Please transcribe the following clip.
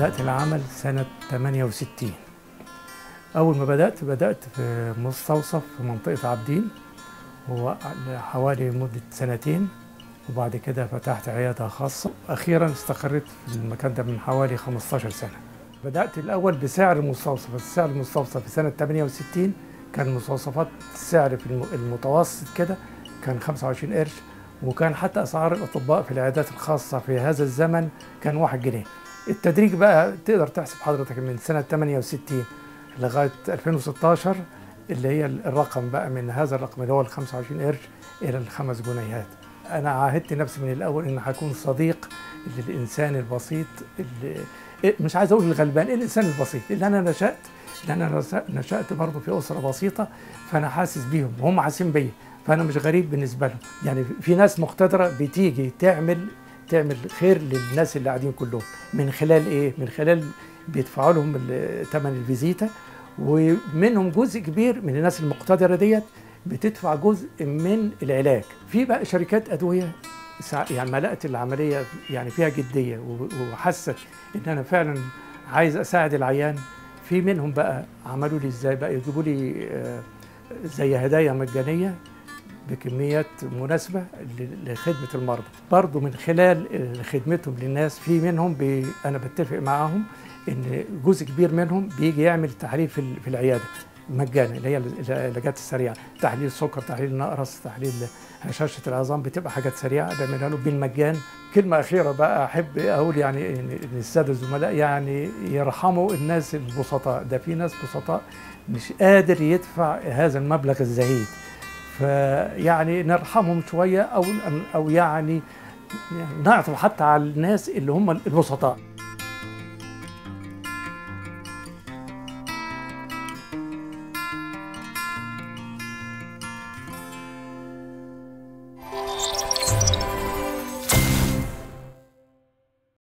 بدأت العمل سنة 68 أول ما بدأت بدأت في مستوصف في منطقة عابدين هو حوالي مدة سنتين وبعد كده فتحت عيادة خاصة أخيرا استقريت في المكان ده من حوالي 15 سنة بدأت الأول بسعر المستوصف السعر المستوصف في سنة 68 كان مستوصفات السعر في الم- المتوسط كده كان 25 قرش وكان حتى أسعار الأطباء في العيادات الخاصة في هذا الزمن كان 1 جنيه التدريج بقى تقدر تحسب حضرتك من سنة 68 لغاية 2016 اللي هي الرقم بقى من هذا الرقم اللي هو ال 25 قرش إلى الخمس جنيهات أنا عاهدت نفسي من الأول إن هكون صديق للإنسان البسيط اللي مش عايز أقول الغلبان الإنسان البسيط اللي أنا نشأت لأن أنا نس- نشأت برضه في أسرة بسيطة فأنا حاسس بيهم وهم حاسين بيا فأنا مش غريب بالنسبة لهم يعني في ناس مقتدرة بتيجي تعمل تعمل خير للناس اللي قاعدين كلهم من خلال ايه؟ من خلال بيدفعوا لهم ال- ثمن الفيزيتا ومنهم جزء كبير من الناس المقتدره ديت بتدفع جزء من العلاج. في بقى شركات ادويه سع- يعني ما لقت العمليه يعني فيها جديه و- وحست ان انا فعلا عايز اساعد العيان في منهم بقى عملوا لي ازاي بقى يجيبوا لي آه، زي هدايا مجانيه بكميات مناسبة ل- لخدمة المرضى برضو من خلال آه، خدمتهم للناس في منهم بي أنا بتفق معاهم إن جزء كبير منهم بيجي يعمل تحاليل في ال- في العيادة مجانا اللي هي ال- العلاجات السريعة تحليل سكر تحليل نقرس تحليل هشاشة العظام بتبقى حاجات سريعة بعملها له بالمجان كلمة أخيرة بقى أحب أقول يعني إن إن السادة الزملاء يعني يرحموا الناس البسطاء ده في ناس بسطاء مش قادر يدفع هذا المبلغ الزهيد فيعني نرحمهم شويه او او يعني نعطف حتى على الناس اللي هم البسطاء